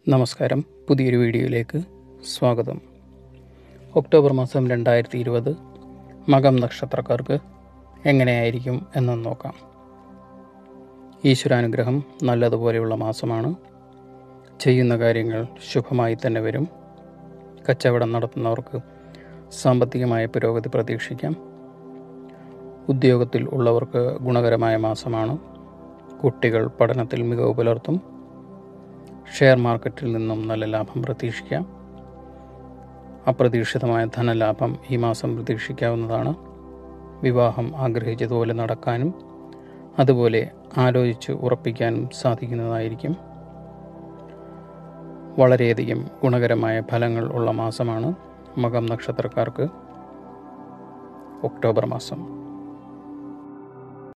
നമസ്കാരം പുതിയൊരു വീഡിയോയിലേക്ക് സ്വാഗതം ഒക്ടോബർ മാസം രണ്ടായിരത്തി ഇരുപത് മകം നക്ഷത്രക്കാർക്ക് എങ്ങനെയായിരിക്കും എന്ന് നോക്കാം ഈശ്വരാനുഗ്രഹം നല്ലതുപോലെയുള്ള മാസമാണ് ചെയ്യുന്ന കാര്യങ്ങൾ ശുഭമായി തന്നെ വരും കച്ചവടം നടത്തുന്നവർക്ക് സാമ്പത്തികമായ പുരോഗതി പ്രതീക്ഷിക്കാം ഉദ്യോഗത്തിൽ ഉള്ളവർക്ക് ഗുണകരമായ മാസമാണ് കുട്ടികൾ പഠനത്തിൽ മികവ് പുലർത്തും ഷെയർ മാർക്കറ്റിൽ നിന്നും നല്ല ലാഭം പ്രതീക്ഷിക്കാം അപ്രതീക്ഷിതമായ ധനലാഭം ഈ മാസം പ്രതീക്ഷിക്കാവുന്നതാണ് വിവാഹം ആഗ്രഹിച്ചതുപോലെ നടക്കാനും അതുപോലെ ആലോചിച്ച് ഉറപ്പിക്കാനും സാധിക്കുന്നതായിരിക്കും വളരെയധികം ഗുണകരമായ ഫലങ്ങൾ ഉള്ള മാസമാണ് മകം നക്ഷത്രക്കാർക്ക് ഒക്ടോബർ മാസം